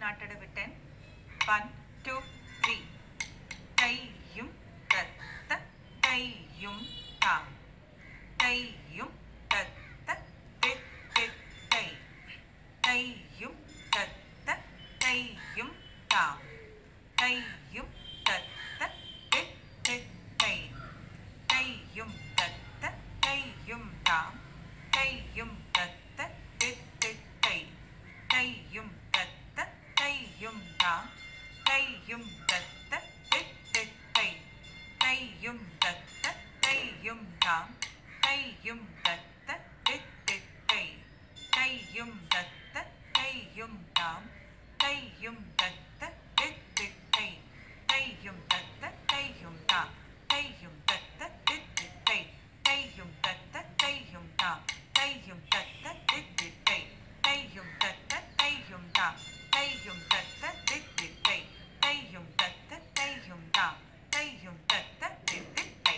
நாட்டடவு ten one two three தையும் தத்த தையும் தாம் தையும் தத்த தித் தித் தை தையும் தத்த தையும் தாம் தையும் தத்த தித் தித் தை தையும் தத்த தையும் தாம் தையும் தத்த தித் தித் தை தையும் தத்த தையும் தாம் தையும் தத்த தித் தித் தை தையும் தத்த தையும் தாம் தையும் தத்த தித் தித் தை தையும் தத்த தையும் தாம் தையும் தத்த தித் தித் தை தையும் தத்த தையும் தாம் தையும் தத்த தித் தித் தை தையும் தத்த தையும் தாம் தையும் தத்த தித் தித் தை தையும் தத்த தையும் தாம் தையும் தத்த தித் தித் தை தையும் தத்த தையும் தாம் தையும் தத்த தித் தித் தை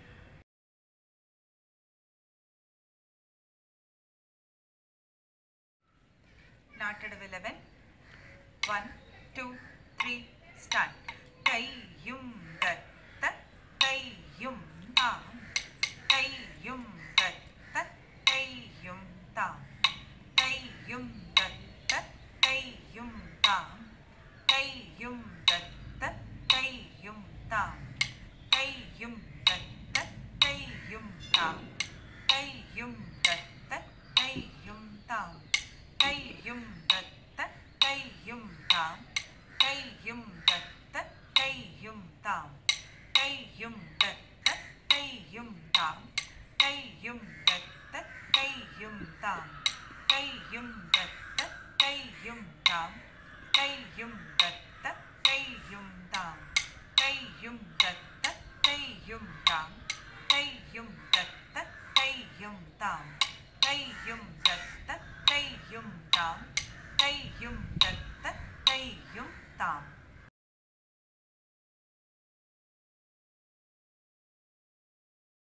நாட்டடவு eleven one two three start தையும் தத்த தையும் தாம் தையும் தத்த தையும் தாம் தையும் தத்த தையும் தாம் தையும் தத்த தையும் தாம் தையும் தத்த தையும் தாம் தையும் தத்த தையும் தாம் தையும் தத்த தையும் தாம் தையும் தத்த தையும் தாம் தையும் தத்த தையும் தாம் தையும் தத்த தையும் தாம் தையும் தத்த தையும் தாம் தையும் தத்த தையும் தாம் தையும் தத்த தையும் தாம் தையும் தத்த தையும் தாம் தையும் தத்த தையும் தாம் தையும்